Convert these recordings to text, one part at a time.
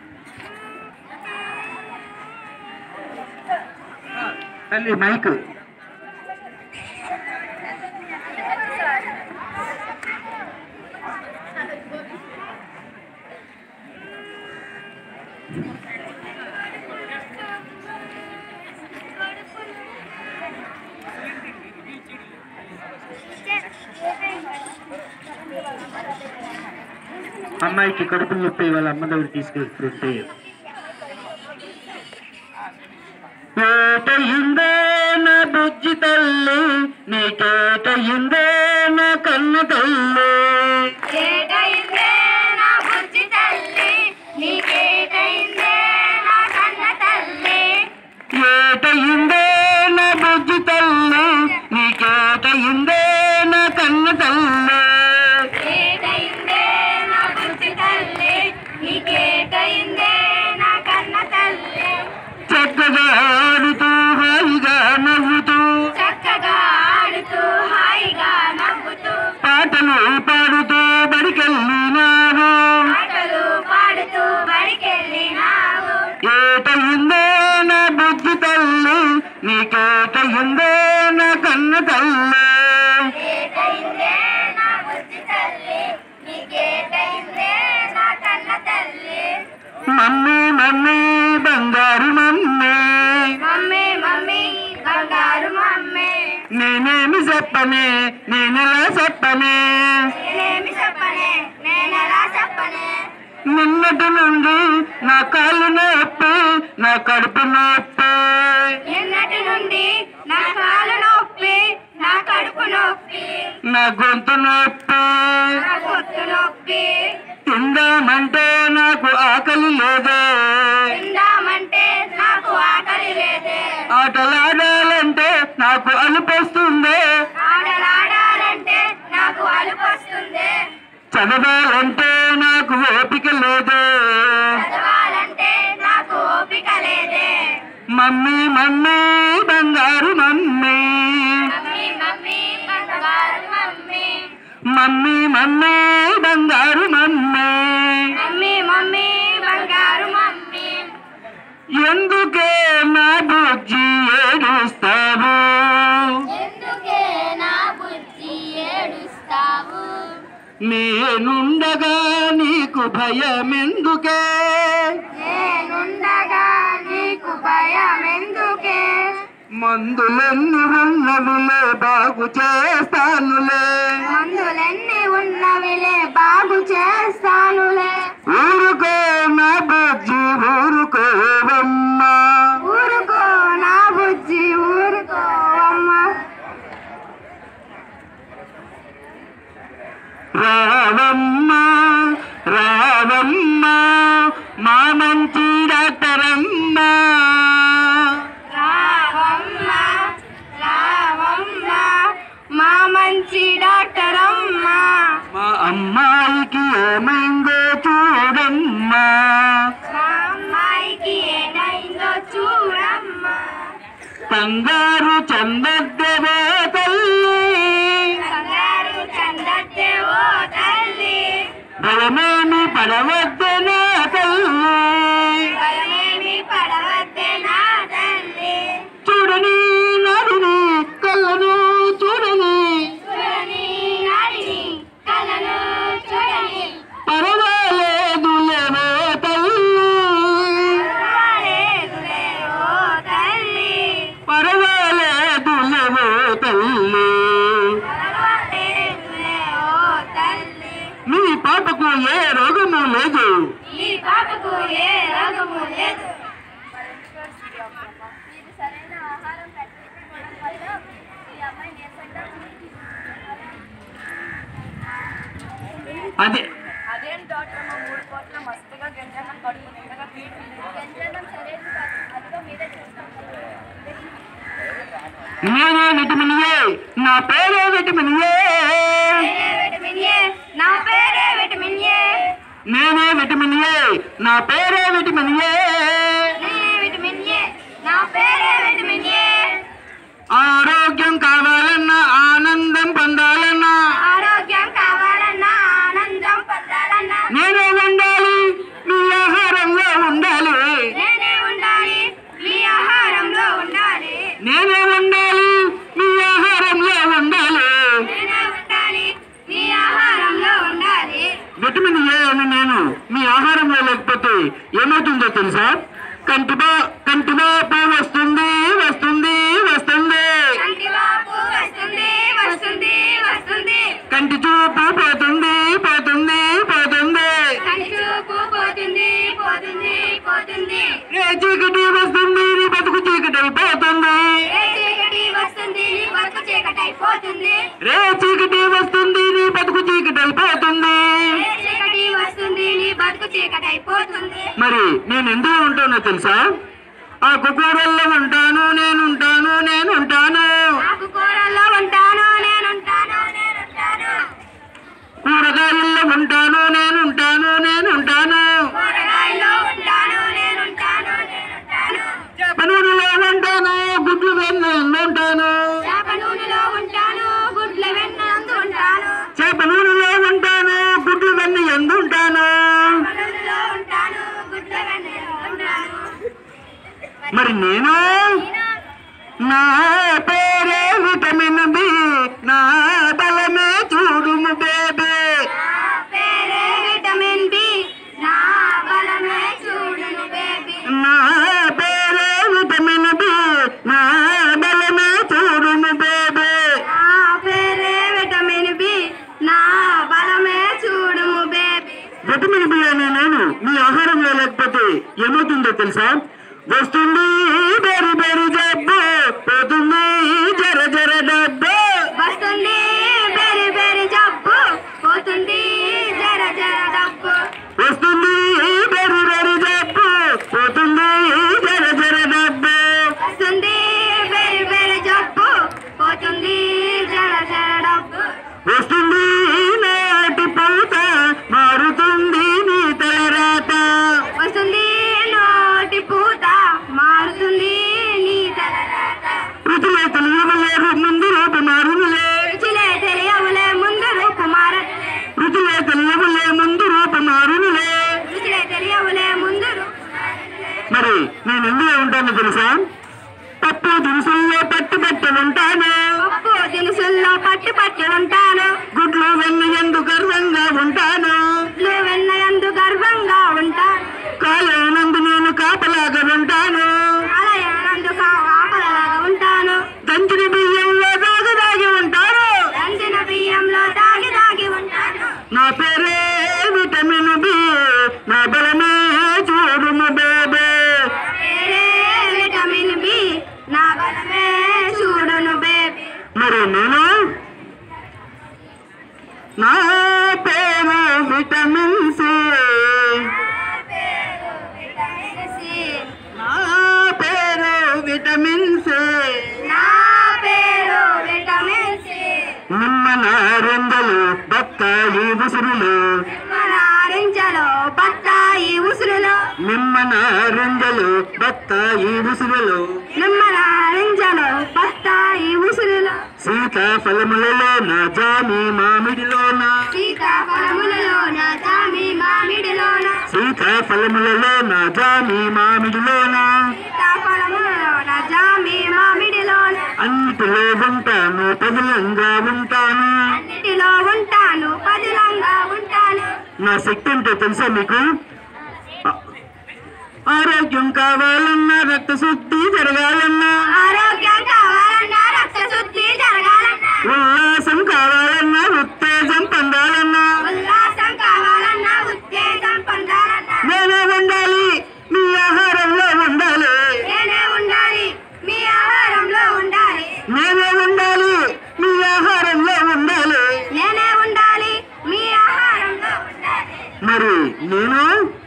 తల్లి మైక్ అమ్మాయికి కడుపు నొప్పి వాళ్ళ అమ్మ దగ్గర తీసుకెళ్తుంటే ఏటయిందే నా బుజ్జి తల్లి నీకేటయిందే నా కన్న తల్లి ఏటైందే నా బుజ్జి తల్లి నీకేటైందే నా కన్న తల్లి ఏటయిందే నా బుజ్జి తల్లి నీకేటయిందే నా కన్న తల్లి ఏటైందే నా బుజ్జి తల్లి నీకేటైందే నా కన్న తల్లి చక్కగా ఆడుతూ హాయిగా నవ్వుతూ చక్కగా ఆడుతూ హాయిగా నవ్వుతూ పాటలు పాడుతూ బడికెళ్ళినారు పాటలు పాడుతూ బడికెళ్ళినావు ఏటయిందే నా బుద్ధి తల్లి నీకేటయిందే నా కన్న తల్లి ఏటైందే నా బుజ్జి తల్లి నీకేటైందే నా కన్న తల్లి మమ్మీ మమ్మీ బంగారు మమ్మీ మమ్మీ మమ్మీ బంగారు మమ్మీ నేనేమి చెప్పనే నేనెలా చెప్పనే నేనేమి చెప్పనే నేనెలా చెప్పనే నిన్నటి నుండి నా కాళ్ళు నొప్పి నా కడుపు నొప్పి నిన్నటి నుండి నా కాలు నొప్పి నా కడుపు నొప్పి నా గొంతు నొప్పి నా గొంతు నొప్పి తిందామంటే నాకు ఆకలి లేదే తిందామంటే నాకు ఆకలి లేదే ఆటలాడాలంటే నాకు అలుపొస్తుంది ఆటలాడాలంటే నాకు అలుపు వస్తుంది చదవాలంటే నాకు ఓపిక లేదు చదవాలంటే నాకు ఓపిక లేదే మమ్మీ మమ్మీ బంగారు మమ్మీ మమ్మీ మమ్మీ బంగారు మమ్మీ మమ్మీ మమ్మీ బంగారు మమ్మీ మమ్మీ మమ్మీ బంగారు మమ్మీ ఎందుకే నా బుజ్జి ఏడుస్తావు ఎందుకే నా బుజ్జి ఏడుస్తావు నేనుండగా నీకు భయం ఎందుకే నేనుండగా నీకు భయం ఎందుకే మందులన్నీ ఉన్నవిలే బాగు చేస్తానులే మందులన్నీ ఉన్నవిలే బాగు చేస్తానులే ఊరుకో నా బుజ్జి ఊరుకోవమ్మా ఊరుకో నా బుజ్జి ఊరుకో అమ్మ రావమ్మా రావమ్మా మా మంచి డాక్టరమ్మా రావమ్మ రావమ్మ మా మంచి డాక్టర్ అమ్మ మా అమ్మాయికి ఏమైందో చూడమ్మా మా అమ్మాయికి ఏదైందో చూడమ్మా కంగారు చందద్దవే తల్లి కంగారు చందతే ఓ తల్లి భయమేమి పడవద్దు నా తల్లి భయమేమి పడవద్దే నా తల్లి చూడని నడిని కళ్ళను చూడని చూడని నాడిని కళ్ళను చూడని పర్వాలేదు లేవో తల్లి పర్వాలేదులే ఓ తల్లి పర్వాలేదు లేవో తల్లి పర్వాలేదులే ఓ తల్లి మీ పాపకు ఏ రోగము లేదు ఈ పాపకు ఏ రోగము లేదు అదే అదేం డాక్టర్ అమ్మ మూడు కోట్ల మస్తుగా గంజన్నం కడుపు నిండగా గంజన్నం సరైన అదిగో మీరే చూస్తాం నేనే విటమిన్ ఏ నా పేరే విటమిన్ ఏ విటమిన్ ఏ నా పేరే విటమిన్ ఏ నేనే విటమిన్ ఏ నా పేరే విటమిన్ ఏ నేనే విటమిన్ ఏ నా పేరే విటమిన్ ఏ ఆరోగ్యం కావాలన్నా ఆనందం పొందాలన్నా ఆరోగ్యం కావాలన్నా ఆనందం పొందాలన్నా నేనే ఉండాలి మీ ఆహారంలో లేని నేను మీ ఆహారంలో లేకపోతే ఏమవుతుందో తెలుసా కంటిబా కంటిబా పువ్వు వస్తుంది వస్తుంది వస్తుంది కంటి వాపు వస్తుంది వస్తుంది వస్తుంది కంటి చూపు పోతుంది పోతుంది పోతుంది కంటి చూపు పోతుంది పోతుంది పోతుంది రే చీకటి వస్తుంది నీ బతుకు చీకటి అయిపోతుంది ఏ చీకటి వస్తుంది నీ బతుకు చీకటైపోతుంది రే చీకటి వస్తుంది నీ బతుకు చీకటి అయిపోతుంది ఏ చీకటి వస్తుంది నీ బతుకు చీకటైపోతుంది మరి నేను ఎందులో ఉంటానో తెలుసా ఆ కుక్కూరల్లో ఉంటాను నేనుంటాను నేనుంటాను నాకు కూరల్లో ఉంటాను నేనుంటాను నేనుంటాను కూరగాయల్లో ఉంటాను నేనుంటాను నేనుంటాను కూరగాయల్లో ఉంటాను నేనుంటాను నేనుంటాను చేప నూనెలో ఉంటాను గుడ్లు వెన్న ఉంటాను చేప నూనెలో ఉంటాను గుడ్ల వెన్న అందు ఉంటాను చేప నూనెలో ఉంటాను గుడ్లు వెన్న ఎందు ఉంటాను చేప నూనెలో ఉంటాను గుడ్ల వెన్న అందు ఉంటాను మరి నేను నా పేరే విటమిన్ బి నా బలమే చూడుము బేబీ నా పేరే విటమిన్ బి నా బలమే చూడును బేబీ నా పేరే విటమిన్ బి నా బలమే చూడుము బేబీ నా పేరే విటమిన్ బి నా బలమే చూడుము బేబీ విటమిన్ బి అనే నేను మీ ఆహారంలో లేకపోతే ఏమవుతుందో తెలుసా వస్తుంది బెరి బెరి జబ్బు పోతుంది జర జర డబ్బు వస్తుంది బెరి బెరి జబ్బు పోతుంది జర జర డబ్బు వస్తుంది బెరి బెరి జబ్బు పోతుంది జర జర డబ్బు వస్తుంది బెరి బెరి జబ్బు పోతుంది జర జర డబ్బు వస్తుంది నాటి పూత మారుతుంది నీ తలరాత వస్తుంది నోటి పూత మారుతుంది నీ తలరాత పృథులే తెలియలేరు ముందు రూపు మారునులే రుచిలే తెలియవులే ముందు రూపు మారలే పృథులే తెలియలే ముందు రూపు మారునులే రుచిలే తెలియవులే ముందు రూపు మరి నేను ఎందులో ఉంటానో తెలుసా పప్పు దినుసుల్లో పట్టు పట్టి ఉంటాను పప్పు దినుసుల్లో పట్టి పట్టి ఉంటాను గుడ్లు వెన్న ఎందు గర్వంగా ఉంటాను ఇట్లు వెన్నయందు గర్వంగా ఉంటాను కాలనందు నేను కాపలాగా ఉంటాను ఆలయానందు ఆపలలాగా ఉంటాను దంచిన బియ్యంలో దాగి దాగి ఉంటాను రంజిన బియ్యంలో దాగి దాగి ఉంటాను నా పేరే విటమిన్ బి నా బలమే చూడుము బేబే పేరే విటమిన్ బి నా బలమే చూడును బేబీ మరి నేను నా పేరు విటమిన్ సి విటమిన్ సి నా పేరు విటమిన్ సి నా పేరు విటమిన్ సి నిమ్మ నారింజలు బత్తాయి ఉసురులు నారింజలో బత్తాయి ఉసురులో నిమ్మ నారింజలు బత్తాయి ఉసురులు నిమ్మ నారింజలో బత్తాయి ఉసురులో సీతాఫలములలో నా జామి మామిడిలోన సీతాఫలములలో నా జామి మామిడిలోన సీతాఫలములలో నా జామి మామిడిలోన సీతాఫలములలో నా జామి మామిడిలోన అన్నిటిలో ఉంటాను పదిలంగా ఉంటాను అన్నిటిలో ఉంటాను పదిలంగా ఉంటాను నా శక్తి ఏంటో తెలుసా మీకు ఆ- ఆరోగ్యం కావాలన్నా రక్త శుద్ధి జరగాలన్నా ఆరోగ్యం కావాలన్నా రక్త శుద్ధి జరగాలన్నా ఉల్లాసం కావాలన్నా ఉత్తేజం పొందాలన్నా ఉల్లాసం కావాలన్నా ఉత్తేజం పొందాలన్నా నేనే ఉండాలి మీ ఆహారంలో ఉండాలి నేనే ఉండాలి మీ ఆహారంలో ఉండాలి నేనే ఉండాలి మీ ఆహారంలో ఉండాలి నేనే ఉండాలి మీ ఆహారంలో ఉండాలి మరి నేను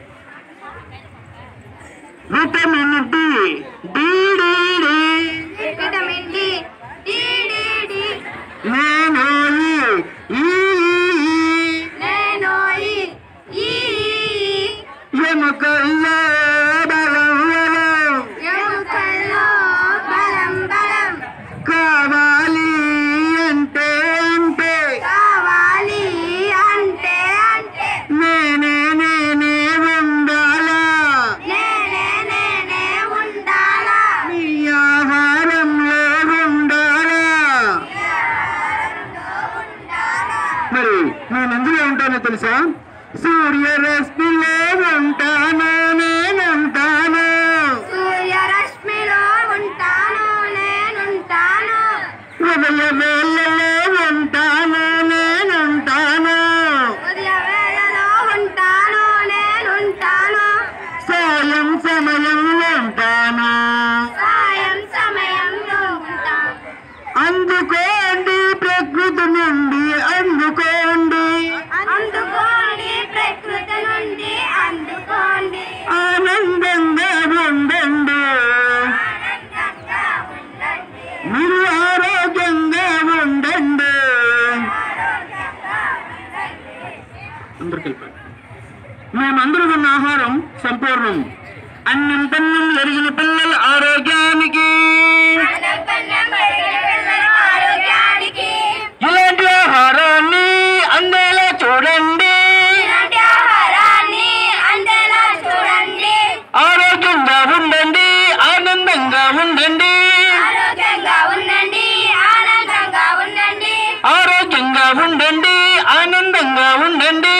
vitamin D D D D. Vitamin D D D D నేను ఈ, ఈ, ఈ, నేను ఈ ఈ ఎముకల్లో బలం బలం ఎముకల్లో బలం బలం కావాలి అంటే అంటే కావాలి అంటే అంటే నేనే నేనే ఉండాలా నేనే నేనే ఉండాలా మీ ఆహారంలో ఉండాలా ఉండాలా మరి నేను ఎందులో ఉంటానో తెలుసా సూర్యరశ్మిలో ఉంటాను నేనుంటాను సూర్యరశ్మిలో ఉంటాను నేనుంటాను ఉదయ వేళలో ఉంటాను నేనుంటాను ఉదయ వేళలో ఉంటాను నేనుంటాను సాయం సమయంలో ఉంటాను సాయం సమయంలో ఉంటాను అందుకోండి ప్రకృతి నుండి అందుకోండి అందుకోండి ప్రకృతి నుండి అందుకోండి ఆనందంగా ఉండండి ఆనందంగా ఉండండి మీరు ఆరోగ్యంగా ఉండండి ఆరోగ్యంగా ఉండండి అందరికి వెళ్ళిపోయి మేమందరూ ఉన్న ఆహారం సంపూర్ణం అన్నం తన్నం ఎరిగిన పిల్లల ఆరోగ్యానికి అన్నపన్నం పెరిగిన పిల్లల ఆరోగ్యానికి ఇలాంటి ఆహారాన్ని అందేలా చూడండి ఇలాంటి ఆహారాన్ని అందేలా చూడండి ఆరోగ్యంగా ఉండండి ఆనందంగా ఉండండి ఆరోగ్యంగా ఉండండి ఆనందంగా ఉండండి ఆరోగ్యంగా ఉండండి ఆనందంగా ఉండండి